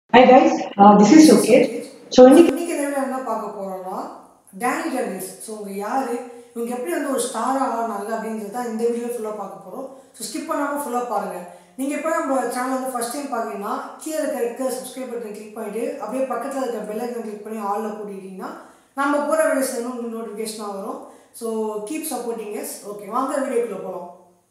Hi guys, uh, this is Yokesh. So இன்னைக்கு இன்னைக்கு நேரம் என்ன பார்க்க போறோம்னா டேனி டென்னிஸ் ஸோ இவங்க யாரு இவங்க எப்படி வந்து ஒரு ஸ்டாராக ஆனாங்க அப்படின்றது தான் இந்த வீடியோ ஃபுல்லாக பார்க்க போகிறோம் ஸோ ஸ்கிப் பண்ணாமல் ஃபுல்லாக பாருங்கள் நீங்கள் இப்போ நம்ம சேனல் வந்து ஃபஸ்ட் டைம் பார்க்குறீங்கன்னா கீழே இருக்க இருக்க சப்ஸ்கிரைப் பட்டன் கிளிக் பண்ணிட்டு அப்படியே பக்கத்தில் இருக்க பெல் ஐக்கன் கிளிக் பண்ணி ஆலில் போட்டுக்கிட்டிங்கன்னா நம்ம போகிற வீடியோஸ் இன்னும் நோட்டிஃபிகேஷனாக வரும் so keep supporting yes okay வாங்க வீடியோக்குள்ளே போகலாம்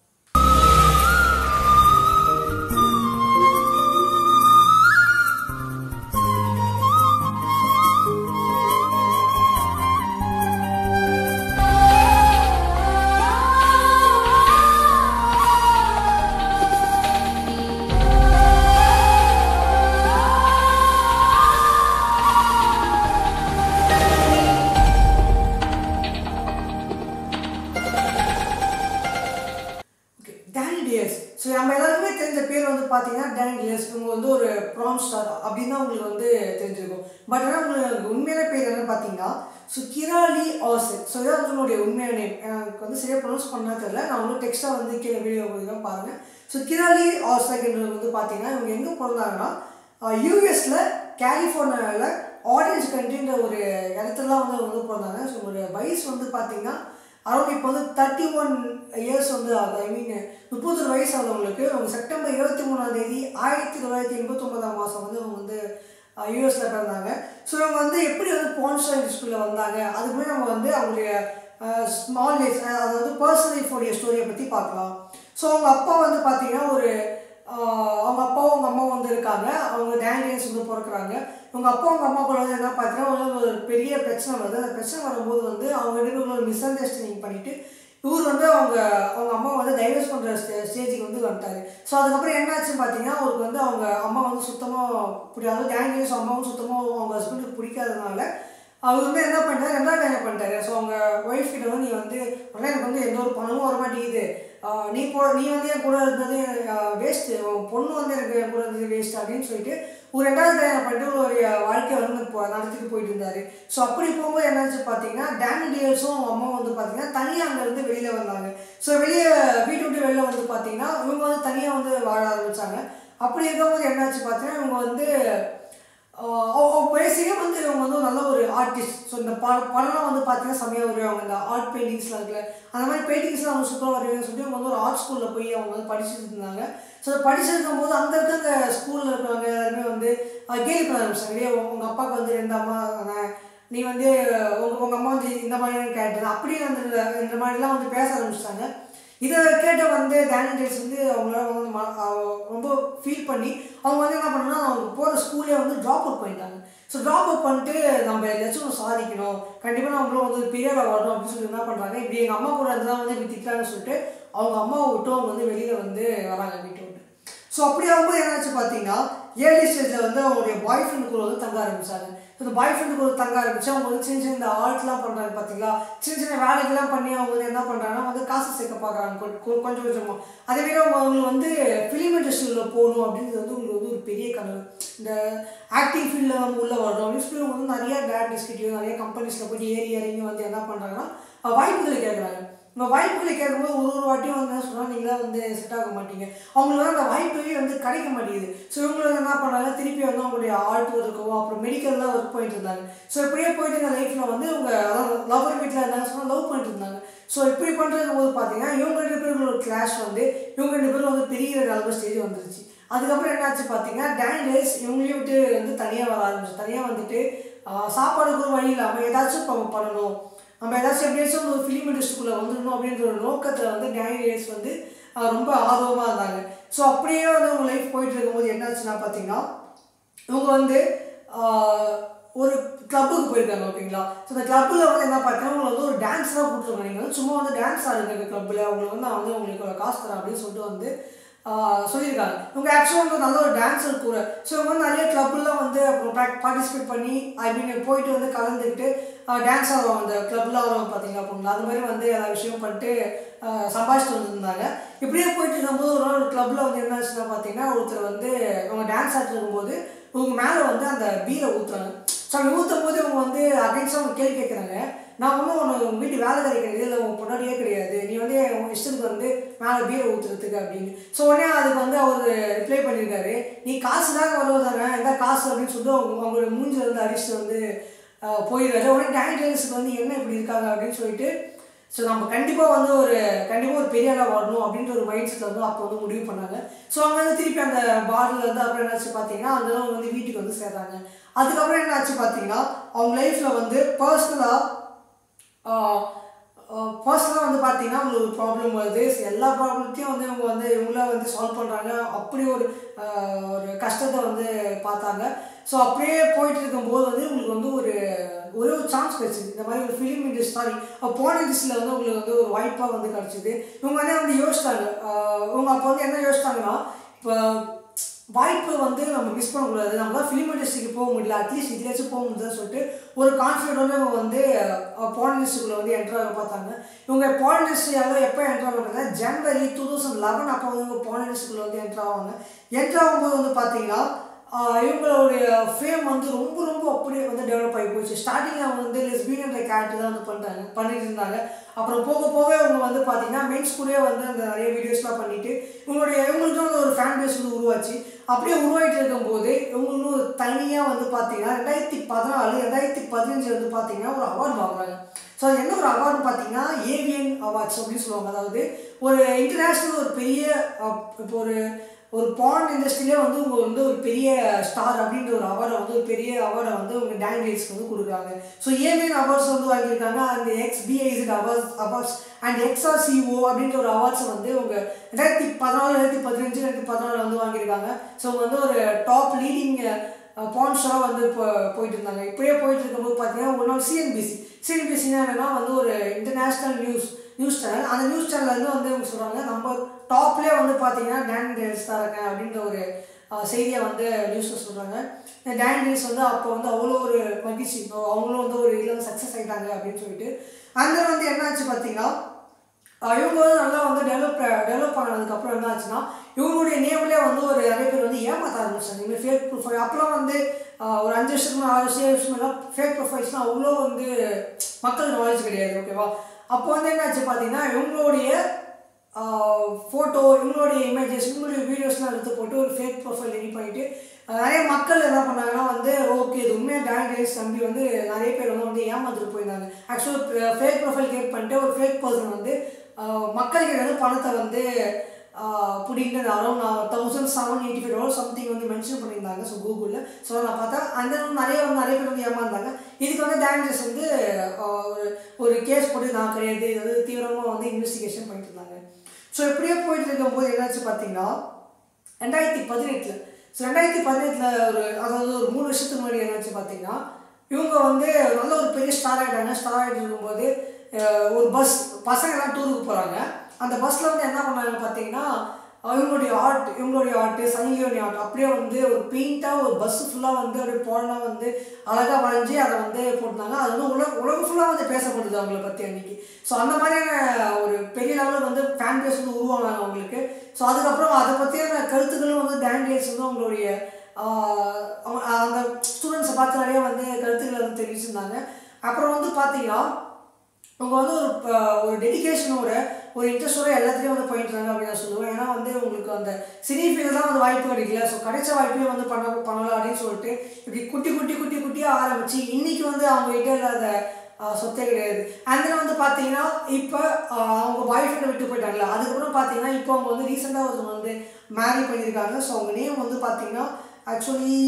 ஓகே டேனி டியர்ஸ் ஸோ நம்ம எல்லாருக்குமே தெரிஞ்ச பேர் வந்து பார்த்தீங்கன்னா டேனி டியர்ஸ் இவங்க வந்து ஒரு ப்ரான் ஸ்டார் அப்படின்னு தான் உங்களுக்கு வந்து தெரிஞ்சிருக்கும் பட் ஆனால் உங்களுக்கு உண்மையான பேர் என்னன்னு பார்த்தீங்கன்னா ஸோ கிராலி ஆசெட் ஸோ இதான் வந்து உங்களுடைய உண்மையான நேம் எனக்கு வந்து சரியாக ப்ரொனவுன்ஸ் பண்ணா தெரியல நான் வந்து டெக்ஸ்ட்டாக வந்து கீழே வீடியோ தான் பாருங்கள் ஸோ கிராலி ஆசெக்ன்றது வந்து பார்த்தீங்கன்னா இவங்க எங்கே பிறந்தாங்கன்னா யூஎஸில் கலிஃபோர்னியாவில் ஆரஞ்ச் கண்ட்ரின்ற ஒரு இடத்துலலாம் வந்து அவங்க வந்து பிறந்தாங்க ஸோ உங்களுடைய வயசு வந்து பார்த்தீங்கன்னா அரௌண்ட் இப்போ வந்து தேர்ட்டி ஒன் இயர்ஸ் வந்து ஆகுது ஐ மீன் முப்பத்தொரு வயசு ஆகுது அவங்களுக்கு அவங்க செப்டம்பர் இருபத்தி மூணாம் தேதி ஆயிரத்தி தொள்ளாயிரத்தி எண்பத்தொம்பதாம் மாதம் வந்து அவங்க வந்து யூஎஸில் பிறந்தாங்க ஸோ இவங்க வந்து எப்படி வந்து பான்ஸ்டாயின் ஸ்கூலில் வந்தாங்க அதுக்குமே நம்ம வந்து அவங்களுடைய ஸ்மால் ஏஜ் அதாவது பர்சனல் லைஃபோடைய ஸ்டோரியை பற்றி பார்க்கலாம் ஸோ அவங்க அப்பா வந்து பார்த்தீங்கன்னா ஒரு ஆஹ் அவங்க அப்பாவும் அவங்க அம்மாவும் வந்து இருக்காங்க அவங்க டேனியல்ஸ் வந்து பிறக்கிறாங்க இவங்க அப்பா அவங்க அம்மா கூட வந்து என்ன பார்த்தீங்கன்னா வந்து ஒரு பெரிய பிரச்சனை வருது அந்த பிரச்சனை வரும்போது வந்து அவங்க ரெண்டு பேரும் ஒரு மிஸ் அண்டர்ஸ்டாண்டிங் பண்ணிட்டு இவர் வந்து அவங்க அவங்க அம்மா வந்து டைவர்ஸ் பண்ணுற ஸ்டே ஸ்டேஜுக்கு வந்து வந்துட்டாரு ஸோ அதுக்கப்புறம் என்னாச்சுன்னு பார்த்தீங்கன்னா அவருக்கு வந்து அவங்க அம்மா வந்து சுத்தமாக பிடிக்காது டேனியல்ஸ் அம்மாவும் சுத்தமாக அவங்க ஹஸ்பண்டுக்கு பிடிக்காதனால அவர் வந்து என்ன பண்ணிட்டாரு ரெண்டாவது என்ன பண்ணிட்டாரு ஸோ அவங்க ஒய்ஃப் கிட்ட வந்து நீ வந்து உடனே எனக்கு வந்து எந்த ஒரு பணமும் வர மாட்டேங்குது ஆஹ் நீ போ நீ வந்து என் கூட இருந்தது வேஸ்ட்டு உன் பொண்ணு வந்து எனக்கு என் கூட இருந்தது வேஸ்ட் அப்படின்னு சொல்லிட்டு ஒரு ரெண்டாவது கல்யாணம் பண்ணிட்டு ஒரு வாழ்க்கையை வந்து இப்போ நடத்திட்டு போயிட்டு இருந்தாரு ஸோ அப்படி போகும்போது என்னாச்சு பார்த்தீங்கன்னா டேனி டியர்ஸும் அவங்க அம்மா வந்து பார்த்தீங்கன்னா தனியாக அங்கேருந்து வெளியில் வந்தாங்க ஸோ வெளியே வீட்டு விட்டு வெளில வந்து பார்த்தீங்கன்னா இவங்க வந்து தனியாக வந்து வாழ ஆரம்பித்தாங்க அப்படி இருக்கும்போது என்னாச்சு பார்த்தீங்கன்னா இவங்க வந்து பேசிக்காக வந்து இவங்க வந்து நல்ல ஒரு ஆர்டிஸ்ட் ஸோ இந்த ப படம்லாம் வந்து பார்த்தீங்கன்னா செம்மையாக வருவாங்க இந்த ஆர்ட் பெயிண்டிங்ஸ்லாம் இருக்குல்ல அந்த மாதிரி பெயிண்டிங்ஸ்லாம் அவங்க சூப்பராக வருவாங்கன்னு சொல்லிட்டு அவங்க வந்து ஒரு ஆர்ட் ஸ்கூலில் போய் அவங்க வந்து படிச்சுட்டு இருந்தாங்க ஸோ படிச்சிருக்கும் போது அங்கே இருக்க அந்த ஸ்கூலில் இருக்கிறவங்க எல்லாருமே வந்து அஹ், கேலி பண்ண ஆரம்பிச்சாங்க இல்லையா உங்கள் அப்பாவுக்கு வந்து ரெண்டு அம்மா தானே நீ வந்து உங்கள் உங்கள் அம்மா வந்து இந்த மாதிரி கேட்டது அப்படியே வந்து இந்த மாதிரிலாம் வந்து பேச ஆரம்பிச்சிட்டாங்க இதை கேட்ட வந்து டேனிடேஸ் வந்து அவங்களால வந்து ம- அவ- ரொம்ப ஃபீல் பண்ணி அவங்க வந்து என்ன பண்ணாங்கன்னா அவங்க போகிற ஸ்கூலே வந்து ட்ராப் அவுட் பண்ணிட்டாங்க ஸோ ட்ராப் அவுட் பண்ணிட்டு நம்ம ஏதாச்சும் ஒன்று சாதிக்கணும் கண்டிப்பாக நம்மளும் வந்து பெரியராக வரணும் அப்படின்னு சொல்லி என்ன பண்ணுறாங்க இப்படி எங்கள் அம்மா கூட இருந்தால் வந்து இப்படி திட்டாங்கன்னு சொல்லிட்டு அவங்க அம்மாவை விட்டு அவங்க வந்து வெளியில் வந்து வராங்க வீட்டை விட்டு ஸோ அப்படி ஆகும்போது என்னாச்சு பார்த்தீங்கன்னா ஏர்லி ஸ்டேஜில் வந்து அவங்களுடைய பாய் ஃப்ரெண்டு கூட வந்து தங்க ஆரம்பிச்சாங்க இந்த பாய் ஃப்ரெண்டு கூட தங்க ஆரம்பிச்சு அவங்க வந்து சின்ன சின்ன இந்த ஆர்ட்லாம் பண்ணுறாங்க பார்த்தீங்களா சின்ன சின்ன வேலைகள்லாம் பண்ணி அவங்க வந்து என்ன பண்ணுறாங்கன்னா வந்து காசு சேர்க்க பார்க்குறாங்க கொஞ்சம் கொஞ்சம் கொஞ்சமாக அதேமாரி அவங்க அவங்களுக்கு வந்து ஃபிலிம் இண்டஸ்ட்ரியில் போகணும் அப்படின்றது வந்து உங்களுக்கு வந்து ஒரு பெரிய கனவு இந்த ஆக்டிங் ஃபீல்டில் நம்ம உள்ளே வரணும் அப்படின்னு சொல்லி அவங்க வந்து நிறைய டேரக்டர்ஸ்கிட்டையும் நிறைய கம்பெனிஸில் போய் ஏறி இறங்கி வந்து என்ன பண்ணுறாங்கன்னா வாய்ப்புகளை கேட்குறாங்க இந்த வாய்ப்புகளை கேட்கும்போது ஒரு ஒரு வாட்டியும் வந்து என்ன சொன்னால் நீங்களாம் வந்து செட் ஆக மாட்டீங்க அவங்களுக்கு வந்து அந்த வாய்ப்பே வந்து கிடைக்க மாட்டேங்குது ஸோ இவங்க வந்து என்ன பண்ணாங்க திருப்பி வந்து அவங்களுடைய ஆர்ட் ஒர்க்கோ அப்புறம் மெடிக்கல்லாம் ஒர்க் பண்ணிட்டு இருந்தாங்க ஸோ இப்படியே போயிட்டு இருந்த லைஃப்பில் வந்து இவங்க அதாவது லவர் வீட்டில் இருந்தாங்க சொன்னால் லவ் பண்ணிட்டு இருந்தாங்க ஸோ இப்படி பண்ணுறது போது பார்த்தீங்கன்னா இவங்க ரெண்டு பேரும் ஒரு கிளாஷ் வந்து இவங்க ரெண்டு பேரும் வந்து பெரிய அளவு ஸ்டேஜ் வந்துருச்சு அதுக்கப்புறம் என்னாச்சு பார்த்தீங்கன்னா டேனியல்ஸ் இவங்களையும் விட்டு வந்து தனியாக வர ஆரம்பிச்சு தனியாக வந்துட்டு ஆஹ், சாப்பாடுக்கு ஒரு வழி இல்லாமல் ஏதாச்சும் இப்போ பண்ணணும் நம்ம ஏதாச்சும் எப்படியாச்சும் ஒரு ஃபிலிம் இண்டஸ்ட்ரிக்குள்ளே வந்துடணும் அப்படின்ற ஒரு நோக்கத்தில் வந்து டேனியல்ஸ் வந்து ஆஹ், ரொம்ப ஆர்வமாக இருந்தாங்க ஸோ அப்படியே வந்து அவங்க லைஃப் போயிட்டு இருக்கும்போது என்னாச்சுன்னா பார்த்தீங்கன்னா இவங்க வந்து ஆஹ், ஒரு கிளப்புக்கு போயிருக்காங்க ஓகேங்களா ஸோ அந்த கிளப்பில் வந்து என்ன பார்த்தீங்கன்னா உங்களை வந்து ஒரு டான்ஸராக கூப்பிட்டுருங்க நீங்கள் வந்து சும்மா வந்து டான்ஸ் ஆடுங்க கிளப்பில் அவங்களுக்கு வந்து நான் வந்து உங்களுக்கு ஒரு காசு தரேன் அப்படின்னு சொல்லிட்டு வந்து ஆஹ், சொல்லியிருக்காங்க இவங்க ஆக்சுவலாக வந்து நல்ல ஒரு டான்ஸர் கூட ஸோ இவங்க வந்து நிறைய கிளப்லாம் வந்து பார்ட்டிசிபேட் பண்ணி ஐ மீன் போயிட்டு வந்து கலந்துக்கிட்டு டான்ஸ் ஆடுவாங்க அந்த கிளப்லாம் வருவாங்க பார்த்தீங்களா பொண்ணுங்க அது மாதிரி வந்து எல்லா விஷயம் பண்ணிட்டு ஆஹ், சம்பாதிச்சுட்டு வந்திருந்தாங்க இப்படியே போயிட்டு இருக்கும்போது ஒரு நாள் கிளப்பில் வந்து என்ன ஆச்சுன்னா பார்த்தீங்கன்னா ஒருத்தர் வந்து அவங்க டான்ஸ் ஆடிட்டு இருக்கும்போது இவங்க மேலே வந்து அந்த பீரை ஊற்றுறாங்க ஸோ அப்படி ஊற்றும் போது இவங்க வந்து அகைன்ஸ்டாக அவங்க கேள்வி கேட்குறாங்க நான் ஒன்றும் ஒன்று உங்கள் வீட்டு வேலைக்காரி கிடையாது இல்லை உங்கள் பொண்டாட்டியே கிடையாது நீ வந்து உங்கள் இஷ்டத்துக்கு வந்து மேலே பீரை ஊற்றுறதுக்கு அப்படின்னு ஸோ உடனே அதுக்கு வந்து அவர் ரிப்ளை பண்ணியிருக்காரு நீ காசு தாங்க வருவது தானே எந்த காசு அப்படின்னு சொல்லிட்டு அவங்க அவங்களோட மூஞ்சில் வந்து அடிச்சுட்டு வந்து ஆஹ், போயிடுறாரு உடனே டேனியல்ஸுக்கு வந்து என்ன இப்படி இருக்காங்க அப்படின்னு சொல்லிட்டு ஸோ நம்ம கண்டிப்பாக வந்து ஒரு கண்டிப்பாக ஒரு பெரிய ஆளாக வரணும் அப்படின்ற ஒரு மைண்ட் செட்டில் வந்து அப்போ வந்து முடிவு பண்ணாங்க ஸோ அவங்க வந்து திருப்பி அந்த பார்ல இருந்து அப்புறம் என்னாச்சு பார்த்தீங்கன்னா அந்த அவங்க வந்து வீட்டுக்கு வந்து சேர்றாங்க அதுக்கப்புறம் என்னாச்சு பார்த்தீங்கன்னா அவங்க லைஃப்பில் வந்து பர்சனலாக பர்சனலாக வந்து பார்த்தீங்கன்னா அவங்களுக்கு ஒரு ப்ராப்ளம் வருது So, எல்லா ப்ராப்ளத்தையும் வந்து இவங்க வந்து இவங்கள வந்து சால்வ் பண்ணுறாங்க அப்படி ஒரு ஆஹ், ஒரு கஷ்டத்தை வந்து பார்த்தாங்க ஸோ அப்படியே போயிட்டு இருக்கும்போது வந்து உங்களுக்கு வந்து ஒரு ஒரே ஒரு சான்ஸ் கிடச்சிது இந்த மாதிரி ஒரு ஃபிலிம் இண்டஸ்ட்ரி சாரி போன இண்டஸ்ட்ரியில் வந்து உங்களுக்கு வந்து ஒரு வாய்ப்பாக வந்து கிடச்சிது இவங்க வந்து வந்து யோசிச்சாங்க ஆஹ், இவங்க அப்போ வந்து என்ன யோசிச்சாங்கன்னா இப்போ வாய்ப்பு வந்து நம்ம மிஸ் பண்ணக்கூடாது நம்ம தான் ஃபிலிம் இண்டஸ்ட்ரிக்கு போக முடியல அட்லீஸ்ட் இதுலேயாச்சும் போக முடியுதுன்னு சொல்லிட்டு ஒரு கான்ஃபிடென்ட் இவங்க வந்து பான் இண்டஸ்ட்ரிக்குள்ளே வந்து என்ட்ரு ஆக பார்த்தாங்க இவங்க பான் இண்டஸ்ட்ரியால் எப்போ என்ட்ரு ஆகுறாங்க ஜனவரி டூ தௌசண்ட் லெவன் அப்போ வந்து இவங்க பான் இண்டஸ்ட்ரிக்குள்ளே வந்து என்ட்ரு ஆவாங்க என்ட்ரு ஆகும்போது வந்து பார்த்தீங்கன்னா ஆஹ் இவங்களுடைய ஃபேம் வந்து ரொம்ப ரொம்ப அப்படியே வந்து டெவலப் ஆகி போச்சு ஸ்டார்டிங்கில் அவங்க வந்து லெஸ்பியன் என்ற கேரக்டர் தான் வந்து பண்ணுறாங்க பண்ணிட்டு இருந்தாங்க அப்புறம் போக போக இவங்க வந்து பார்த்தீங்கன்னா மென்ஸ் கூடயே வந்து அந்த நிறைய வீடியோஸ்லாம் பண்ணிட்டு இவங்களுடைய இவங்களுக்கு வந்து ஒரு ஃபேன் பேஸ் வந்து உருவாச்சு அப்படியே உருவாயிட்டு இருக்கும்போது இவங்களுக்கு ஒரு தனியாக வந்து பார்த்தீங்கன்னா ரெண்டாயிரத்தி பதினாலு ரெண்டாயிரத்தி பதினஞ்சு வந்து பார்த்தீங்கன்னா ஒரு அவார்டு வாங்குறாங்க ஸோ அது என்ன ஒரு அவார்டு பார்த்தீங்கன்னா ஏவியன் அவார்ட்ஸ் அப்படின்னு சொல்லுவாங்க அதாவது ஒரு இன்டர்நேஷ்னல் ஒரு பெரிய அஹ், இப்போ ஒரு ஒரு பான் இண்டஸ்ட்ரியிலே வந்து உங்க வந்து ஒரு பெரிய ஸ்டார் அப்படின்ற ஒரு அவார்டை வந்து ஒரு பெரிய அவார்டை வந்து உங்க டேனியல்ஸ்க்கு வந்து கொடுக்குறாங்க ஸோ ஏவியன் அவார்ட்ஸ் வந்து வாங்கியிருக்காங்க அந்த XBIZ awards awards and XRCO அப்படின்ற ஒரு அவார்ட்ஸை வந்து உங்க ரெண்டாயிரத்தி பதினாலு ரெண்டாயிரத்தி பதினஞ்சு ரெண்டாயிரத்தி பதினாலு வந்து வாங்கியிருக்காங்க ஸோ வந்து ஒரு டாப் லீடிங் பான் ஷோ வந்து இப்போ போயிட்டு இருந்தாங்க இப்படியே போயிட்டு இருக்கும்போது பார்த்தீங்கன்னா ஒரு நாள் சிஎன்பிசி சிஎன்பிசினா என்னன்னா வந்து ஒரு இன்டர்நேஷ்னல் நியூஸ் நியூஸ் சேனல் அந்த நியூஸ் சேனல்ல இருந்து வந்து அவங்க சொல்கிறாங்க நம்ம டாப்லேயே வந்து பார்த்தீங்கன்னா டேன் டேல்ஸ் தான் இருக்கேன் அப்படின்ற ஒரு அஹ், செய்தியை வந்து நியூஸில் சொல்கிறாங்க இந்த டேன் டேல்ஸ் வந்து அப்போ வந்து அவ்வளோ ஒரு மகிழ்ச்சி அவங்களும் வந்து ஒரு இதில் சக்ஸஸ் ஆகிட்டாங்க அப்படின்னு சொல்லிட்டு அந்த வந்து என்னாச்சு பார்த்தீங்கன்னா ஆஹ் இவங்க வந்து நல்லா வந்து டெவலப் டெவலப் பண்ணதுக்கப்புறம் என்ன ஆச்சுன்னா இவங்களுடைய நேம்லேயே வந்து ஒரு நிறைய பேர் வந்து ஏமாத்த ஆரம்பிச்சாங்க இனிமேல் ஃபேக் ப்ரொஃபைல் அப்போலாம் வந்து ஆஹ் ஒரு அஞ்சு வருஷத்துக்கு ஆறு வருஷம் ஏழு வருஷம் எல்லாம் ஃபேக் ப்ரொஃபைல்ஸ்லாம் அவ்வளோ வந்து மக்கள் நாலேஜ் கிடையாது ஓகேவா அப்போ வந்து என்னாச்சு பார்த்தீங்கன்னா இவங்களுடைய ஃபோட்டோ இவங்களுடைய இமேஜஸ் இவங்களுடைய வீடியோஸ்லாம் எடுத்து போட்டு ஒரு ஃபேக் ப்ரொஃபைல் ரெடி பண்ணிட்டு அஹ் நிறைய மக்கள் என்ன பண்ணாங்கன்னா வந்து ஓகே இது உண்மையாக டேரக்டர்ஸ் தம்பி வந்து நிறைய பேர் வந்து வந்து ஏமாந்துட்டு போயிருந்தாங்க ஆக்சுவலாக ஃபேக் ப்ரொஃபைல் கிரியேட் பண்ணிட்டு ஒரு ஃபேக் பர்சன் வந்து அஹ் மக்கள்கிட்ட வந்து பணத்தை வந்து பிடிங்கிட்டு around thousand seven eighty five dollar something வந்து மென்ஷன் பண்ணியிருந்தாங்க ஸோ கூகுளில் ஸோ நான் பார்த்தா அந்த நிறைய வந்து நிறைய பேர் வந்து ஏமாந்தாங்க இதுக்கு வந்து டேரக்டர்ஸ் வந்து ஆஹ் ஒரு ஒரு கேஸ் போட்டு நான் கிடையாது இது வந்து தீவிரமாக வந்து இன்வெஸ்டிகேஷன் பண்ணிட்டு இருந்தாங்க ஸோ இப்படியே போயிட்டு இருக்கும்போது என்னாச்சு பார்த்தீங்கன்னா ரெண்டாயிரத்தி பதினெட்டில் ஸோ ரெண்டாயிரத்தி பதினெட்டில் ஒரு அதாவது ஒரு மூணு வருஷத்துக்கு முன்னாடி என்னாச்சு பார்த்தீங்கன்னா இவங்க வந்து நல்ல ஒரு பெரிய ஸ்டார் ஆகிட்டாங்க ஸ்டார் ஆகிட்டு இருக்கும்போது அஹ், ஒரு பஸ் பசங்கள்லாம் டூருக்கு போகிறாங்க அந்த பஸ்ஸில் வந்து என்ன பண்ணாங்க பார்த்தீங்கன்னா அஹ், இவங்களுடைய ஆர்ட் இவங்களுடைய ஆர்ட்டு சங்கியோடைய ஆர்ட் அப்படியே வந்து ஒரு பெயிண்டாக ஒரு பஸ் ஃபுல்லாக வந்து அப்படியே போடலாம் வந்து அழகாக வரைஞ்சி அதை வந்து போட்டாங்க அது வந்து உலக உலகம் ஃபுல்லாக வந்து பேசப்படுது அவங்கள பற்றி அன்னைக்கு ஸோ அந்த மாதிரியான ஒரு பெரிய லெவலில் வந்து ஃபேன் பேஸ் வந்து உருவானாங்க அவங்களுக்கு ஸோ அதுக்கப்புறம் அதை பற்றியான கருத்துக்களும் வந்து டேண்டியல்ஸ் வந்து அவங்களுடைய ஆஹ் அவங்க அந்த ஸ்டூடெண்ட்ஸை பார்த்து நிறைய வந்து கருத்துக்களை வந்து தெரிவிச்சிருந்தாங்க அப்புறம் வந்து பார்த்தீங்கன்னா அவங்க வந்து ஒரு ப- ஒரு டெடிகேஷனோட ஒரு இன்ட்ரெஸ்டோட எல்லாத்துலேயும் வந்து போயிட்டுறாங்க அப்படின்னு நான் சொல்லுவேன் ஏன்னா வந்து உங்களுக்கு அந்த சினி ஃபீல்டு தான் வந்து வாய்ப்பு கிடைக்கல ஸோ கிடைச்ச வாய்ப்பையும் வந்து பண்ண பண்ணலாம் அப்படின்னு சொல்லிட்டு இப்படி குட்டி குட்டி குட்டி குட்டியாக ஆரம்பிச்சு இன்னைக்கு வந்து அவங்க கிட்ட இல்லாத ஆஹ், சொத்தே கிடையாது அந்த வந்து பார்த்தீங்கன்னா இப்போ அவங்க பாய் ஃப்ரெண்டை விட்டு போயிட்டாங்களா அதுக்கப்புறம் பார்த்தீங்கன்னா இப்போ அவங்க வந்து ரீசெண்டாக ஒருத்தவங்க வந்து மேரி பண்ணியிருக்காங்க ஸோ அவங்க நேம் வந்து பார்த்தீங்கன்னா ஆக்சுவலி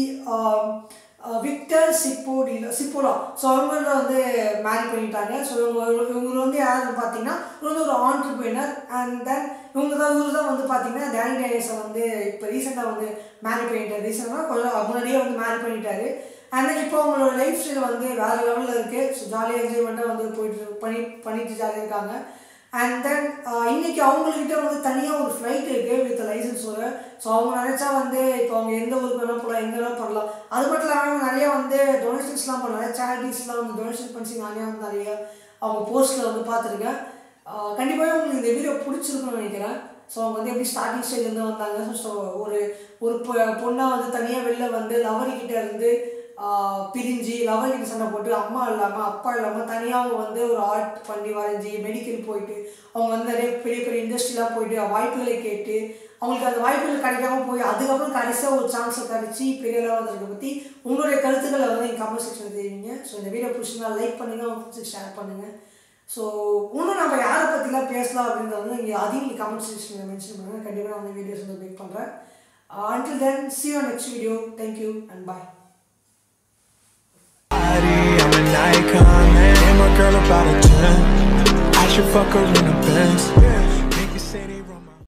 விக்டர் சிப்போடி சிப்போலா ஸோ அவங்கள வந்து மேரி பண்ணிட்டாங்க ஸோ இவங்க இவங்க வந்து யாருன்னு பார்த்தீங்கன்னா இவங்க வந்து ஒரு ஆண்டர்பிரினர் அண்ட் தென் இவங்க தான் இவரு தான் வந்து பார்த்தீங்கன்னா டேனி டேனிஸை வந்து இப்போ ரீசெண்டாக வந்து மேரி பண்ணிட்டாரு ரீசெண்டாக கொஞ்சம் முன்னாடியே வந்து மேரி பண்ணிட்டாரு அண்ட் தென் இப்போ அவங்களோட லைஃப் ஸ்டைல் வந்து வேறு லெவலில் இருக்குது ஸோ ஜாலியாக என்ஜாய்மெண்ட்டாக வந்து போயிட்டு பண்ணி பண்ணிட்டு ஜாலியாக இருக்காங்க அண்ட் தென் இன்னைக்கு அவங்கக்கிட்ட வந்து தனியாக ஒரு ஃப்ளைட் இருக்குது வித் லைசன்ஸோட ஸோ அவங்க நினச்சா வந்து இப்போ அவங்க எந்த ஊருக்கு வேணால் போகலாம் எங்கே வேணால் பண்ணலாம் அது மட்டும் இல்லாமல் அவங்க நிறையா வந்து டொனேஷன்ஸ்லாம் பண்ணாங்க சேரிட்டிஸ்லாம் வந்து டொனேஷன் பண்ணி நிறையா வந்து நிறைய அவங்க போஸ்ட்டில் வந்து பார்த்துருக்கேன் கண்டிப்பாக உங்களுக்கு இந்த வீடியோ பிடிச்சிருக்குன்னு நினைக்கிறேன் ஸோ அவங்க வந்து எப்படி ஸ்டார்டிங் ஸ்டேஜ்லேருந்து வந்தாங்க ஸோ ஒரு ஒரு பொ- பொண்ணா வந்து தனியாக வெளில வந்து லவரிக்கிட்ட இருந்து ஆஹ் பிரிஞ்சு லவலிங் சண்டை போட்டு அம்மா இல்லாமல் அப்பா இல்லாமல் தனியாக அவங்க வந்து ஒரு ஆர்ட் பண்ணி வரைஞ்சி மெடிக்கல் போயிட்டு அவங்க வந்து நிறைய பெரிய பெரிய இண்டஸ்ட்ரியெலாம் போயிட்டு வாய்ப்புகளை கேட்டு அவங்களுக்கு அந்த வாய்ப்புகள் கிடைக்காம போய் அதுக்கப்புறம் கடைசியாக ஒரு சான்ஸை கிடச்சி பெரிய லெவல் வந்ததை பற்றி உங்களுடைய கருத்துக்களை வந்து எங்கள் கமெண்ட் செக்ஷனில் தெரிவிங்க ஸோ இந்த வீடியோ பிடிச்சிருந்தா லைக் பண்ணுங்கள் அவங்க ஷேர் பண்ணுங்கள் ஸோ இன்னும் நம்ம யாரை பற்றிலாம் பேசலாம் அப்படின்றத வந்து நீங்கள் அதையும் நீங்கள் கமெண்ட் செக்ஷனில் மென்ஷன் பண்ணுங்கள் கண்டிப்பாக நான் அந்த வீடியோஸ் வந்து மேக் பண்ணுறேன் until then see you on next video thank you and bye I'm an icon, man. And my girl about a 10. I should fuck her in the Benz.